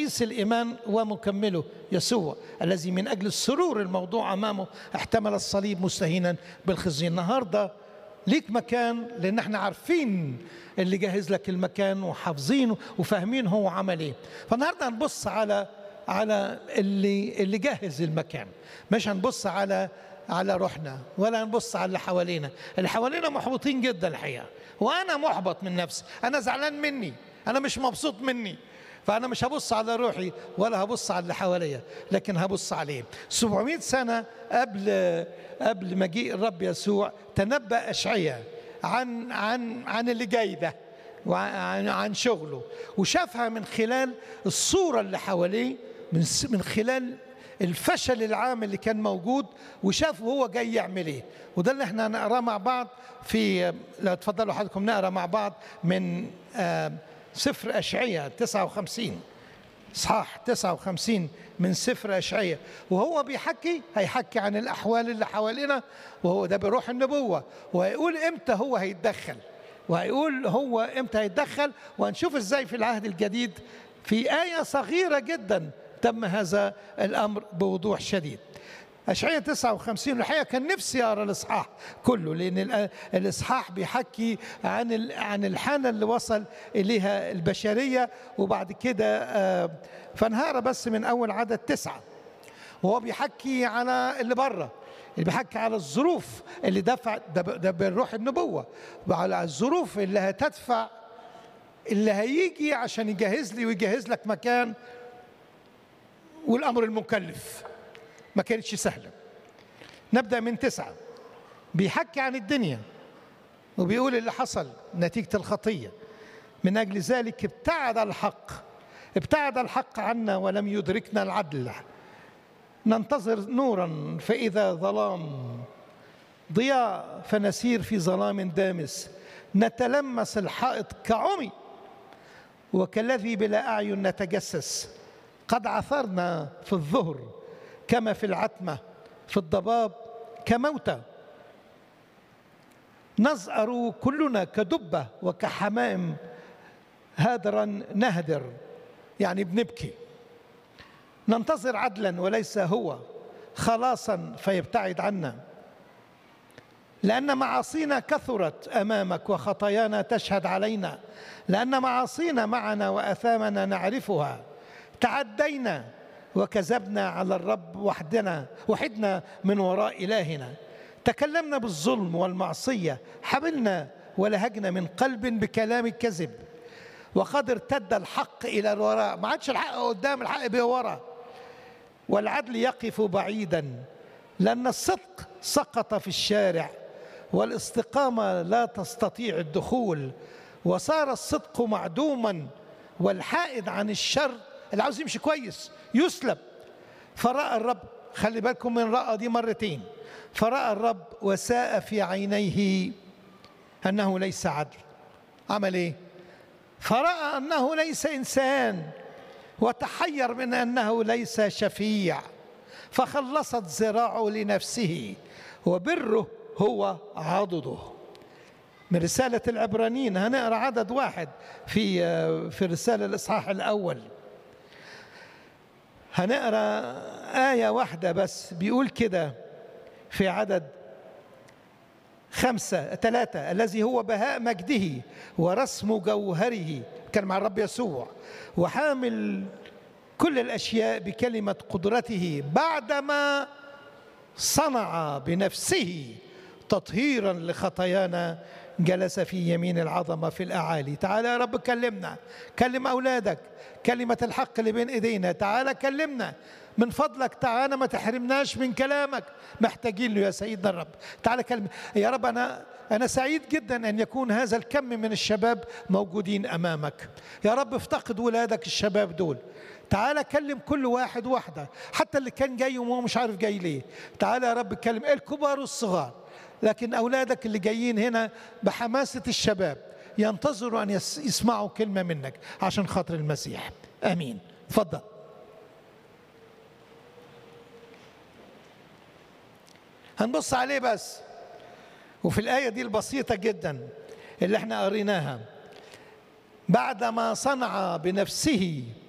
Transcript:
رئيس الإيمان ومكمله يسوع الذي من أجل السرور الموضوع أمامه احتمل الصليب مستهينا بالخزي النهارده ليك مكان لان احنا عارفين اللي جهز لك المكان وحافظينه وفاهمين هو عمل ايه فالنهارده هنبص على على اللي اللي جهز المكان مش هنبص على على روحنا ولا هنبص على اللي حوالينا اللي حوالينا محبطين جدا الحقيقه وانا محبط من نفسي انا زعلان مني انا مش مبسوط مني فأنا مش هبص على روحي ولا هبص على اللي حواليا لكن هبص عليه 700 سنة قبل قبل مجيء الرب يسوع تنبأ أشعيا عن عن عن اللي جاي ده وعن عن شغله وشافها من خلال الصورة اللي حواليه من من خلال الفشل العام اللي كان موجود وشافه هو جاي يعمل ايه وده اللي احنا هنقراه مع بعض في لو تفضلوا حضراتكم نقرا مع بعض من آه سفر أشعية 59 إصحاح 59 من سفر أشعية وهو بيحكي هيحكي عن الأحوال اللي حوالينا وهو ده بروح النبوة وهيقول إمتى هو هيتدخل وهيقول هو إمتى هيتدخل وهنشوف إزاي في العهد الجديد في آية صغيرة جدا تم هذا الأمر بوضوح شديد أشعية 59 الحقيقة كان نفسي أقرأ الإصحاح كله لأن الإصحاح بيحكي عن عن الحالة اللي وصل إليها البشرية وبعد كده فنهارة بس من أول عدد تسعة وهو بيحكي على اللي بره اللي بيحكي على الظروف اللي دفع ده, ده بالروح النبوة وعلى الظروف اللي هتدفع اللي هيجي عشان يجهز لي ويجهز لك مكان والأمر المكلف ما كانتش سهلة نبدأ من تسعة بيحكي عن الدنيا وبيقول اللي حصل نتيجة الخطية من أجل ذلك ابتعد الحق ابتعد الحق عنا ولم يدركنا العدل ننتظر نورا فإذا ظلام ضياء فنسير في ظلام دامس نتلمس الحائط كعمي وكالذي بلا أعين نتجسس قد عثرنا في الظهر كما في العتمة في الضباب كموتى نزأر كلنا كدبة وكحمائم هادرا نهدر يعني بنبكي ننتظر عدلا وليس هو خلاصا فيبتعد عنا لأن معاصينا كثرت أمامك وخطايانا تشهد علينا لأن معاصينا معنا وأثامنا نعرفها تعدينا وكذبنا على الرب وحدنا وحدنا من وراء إلهنا تكلمنا بالظلم والمعصية حبلنا ولهجنا من قلب بكلام الكذب وقد ارتد الحق إلى الوراء ما عادش الحق قدام الحق بيه ورا والعدل يقف بعيدا لأن الصدق سقط في الشارع والاستقامة لا تستطيع الدخول وصار الصدق معدوما والحائد عن الشر اللي عاوز يمشي كويس يسلب فرأى الرب خلي بالكم من رأى دي مرتين فرأى الرب وساء في عينيه أنه ليس عدل عمل إيه؟ فرأى أنه ليس إنسان وتحير من أنه ليس شفيع فخلصت ذراعه لنفسه وبره هو عضده من رسالة العبرانيين هنقرأ عدد واحد في في الرسالة الإصحاح الأول هنقرا آية واحدة بس بيقول كده في عدد خمسة ثلاثة الذي هو بهاء مجده ورسم جوهره كان مع الرب يسوع وحامل كل الأشياء بكلمة قدرته بعدما صنع بنفسه تطهيرا لخطايانا جلس في يمين العظمة في الأعالي تعالى يا رب كلمنا كلم أولادك كلمة الحق اللي بين إيدينا تعالى كلمنا من فضلك تعالى ما تحرمناش من كلامك محتاجين له يا سيدنا الرب تعالى كلم يا رب أنا أنا سعيد جدا أن يكون هذا الكم من الشباب موجودين أمامك يا رب افتقد ولادك الشباب دول تعالى كلم كل واحد واحدة حتى اللي كان جاي وهو مش عارف جاي ليه تعالى يا رب كلم الكبار والصغار لكن أولادك اللي جايين هنا بحماسة الشباب ينتظروا أن يسمعوا كلمة منك عشان خاطر المسيح آمين تفضل هنبص عليه بس وفي الآية دي البسيطة جدا اللي احنا قريناها بعدما صنع بنفسه